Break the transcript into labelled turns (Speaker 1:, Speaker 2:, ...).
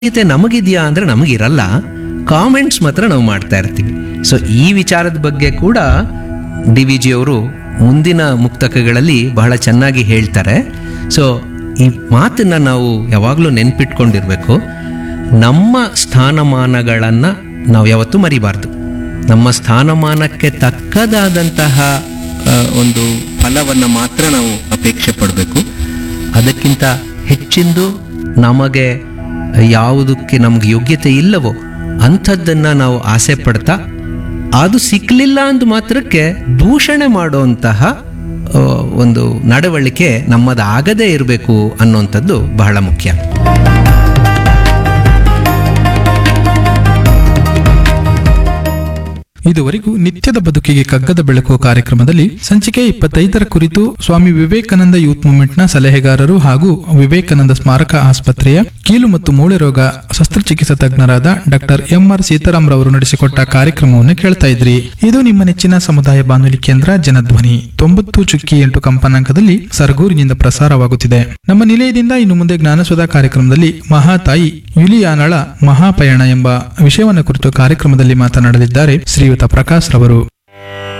Speaker 1: ಗೀತೆ ನಮಗಿದೆಯಾ ಅಂದ್ರೆ ನಮಗಿರಲ್ಲ ಕಾಮೆಂಟ್ಸ್ ಮಾತ್ರ ನಾವು ಮಾಡ್ತಾ ಇರ್ತೀವಿ ಸೊ ಈ ವಿಚಾರದ ಬಗ್ಗೆ ಕೂಡ ಡಿ ವಿ ಜಿ ಅವರು ಮುಂದಿನ ಮುಕ್ತಕಗಳಲ್ಲಿ ಬಹಳ ಚೆನ್ನಾಗಿ ಹೇಳ್ತಾರೆ ಸೊ ಈ ಮಾತನ್ನ ನಾವು ಯಾವಾಗಲೂ ನೆನ್ಪಿಟ್ಕೊಂಡಿರ್ಬೇಕು ನಮ್ಮ ಸ್ಥಾನಮಾನಗಳನ್ನು ನಾವು ಯಾವತ್ತೂ ಮರಿಬಾರ್ದು ನಮ್ಮ ಸ್ಥಾನಮಾನಕ್ಕೆ ತಕ್ಕದಾದಂತಹ ಆ, ಒಂದು ಫಲವನ್ನು ಮಾತ್ರ ನಾವು ಅಪೇಕ್ಷೆ ಪಡಬೇಕು ಅದಕ್ಕಿಂತ ಹೆಚ್ಚಿಂದು ನಮಗೆ ಯಾವುದಕ್ಕೆ ನಮ್ಗೆ ಯೋಗ್ಯತೆ ಇಲ್ಲವೋ ಅಂಥದ್ದನ್ನು ನಾವು ಆಸೆ ಪಡ್ತಾ ಅದು ಸಿಕ್ಕಲಿಲ್ಲ ಅಂದ ಮಾತ್ರಕ್ಕೆ ದೂಷಣೆ ಮಾಡುವಂತಹ ಆ, ಒಂದು ನಡವಳಿಕೆ ನಮ್ಮದಾಗದೇ ಇರಬೇಕು ಅನ್ನುವಂಥದ್ದು ಬಹಳ ಮುಖ್ಯ
Speaker 2: ಇದುವರೆಗೂ ನಿತ್ಯದ ಬದುಕಿಗೆ ಕಗ್ಗದ ಬೆಳಕು ಕಾರ್ಯಕ್ರಮದಲ್ಲಿ ಸಂಚಿಕೆ ಇಪ್ಪತ್ತೈದರ ಕುರಿತು ಸ್ವಾಮಿ ವಿವೇಕಾನಂದ ಯೂತ್ ಮೂವ್ಮೆಂಟ್ನ ಸಲಹೆಗಾರರು ಹಾಗೂ ವಿವೇಕಾನಂದ ಸ್ಮಾರಕ ಆಸ್ಪತ್ರೆಯ ಕೀಲು ಮತ್ತು ಮೂಳೆ ರೋಗ ಶಸ್ತ್ರಚಿಕಿತ್ಸಾ ತಜ್ಞರಾದ ಡಾಕ್ಟರ್ ಎಂ ಆರ್ ಸೀತಾರಾಮ್ ರವರು ನಡೆಸಿಕೊಟ್ಟ ಕಾರ್ಯಕ್ರಮವನ್ನು ಕೇಳ್ತಾ ಇದ್ರಿ ಇದು ನಿಮ್ಮ ನೆಚ್ಚಿನ ಸಮುದಾಯ ಬಾನುಲಿ ಕೇಂದ್ರ ಜನಧ್ವನಿ ತೊಂಬತ್ತು ಚುಕ್ಕಿ ಎಂಟು ಕಂಪನಾಂಕದಲ್ಲಿ ಸರಗೂರಿನಿಂದ ಪ್ರಸಾರವಾಗುತ್ತಿದೆ ನಮ್ಮ ನಿಲಯದಿಂದ ಇನ್ನು ಮುಂದೆ ಜ್ಞಾನಸುಧಾ ಕಾರ್ಯಕ್ರಮದಲ್ಲಿ ಮಹಾತಾಯಿ ಯುಲಿಯಾನಳ ಮಹಾಪಯಣ ಎಂಬ ವಿಷಯವನ್ನು ಕುರಿತು ಕಾರ್ಯಕ್ರಮದಲ್ಲಿ ಮಾತನಾಡಲಿದ್ದಾರೆ ಶ್ರೀಯುತ ಪ್ರಕಾಶ್ ರವರು